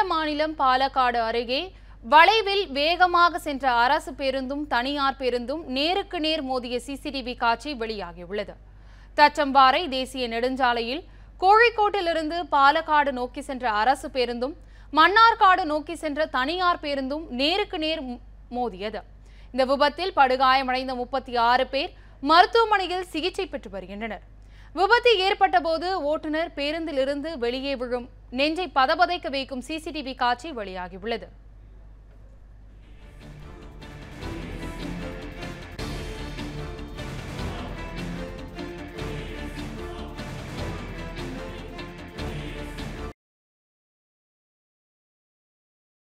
மாநிலம் பாலக்காடு அருகே வளைவில் வேகமாக சென்ற அரசு பேருந்தும் தனியார் பேருந்தும் நேருக்கு நேர் மோதிய சிசிடிவி காட்சி வெளியாகியுள்ளது தச்சம்பாறை தேசிய நெடுஞ்சாலையில் கோழிக்கோட்டிலிருந்து பாலக்காடு நோக்கி சென்ற அரசு பேருந்தும் மன்னார்காடு நோக்கி சென்ற தனியார் பேருந்தும் நேருக்கு நேர் மோ- மோதியது இந்த விபத்தில் படுகாயமடைந்த முப்பத்தி ஆறு பேர் மருத்துவமனையில் சிகிச்சை பெற்று வருகின்றனர் விபத்து ஏற்பட்ட போது ஓட்டுநர் பேருந்திலிருந்து வெளியே விழும் நெஞ்சை பதபதைக்க வைக்கும் சிசிடிவி காட்சி வெளியாகியுள்ளது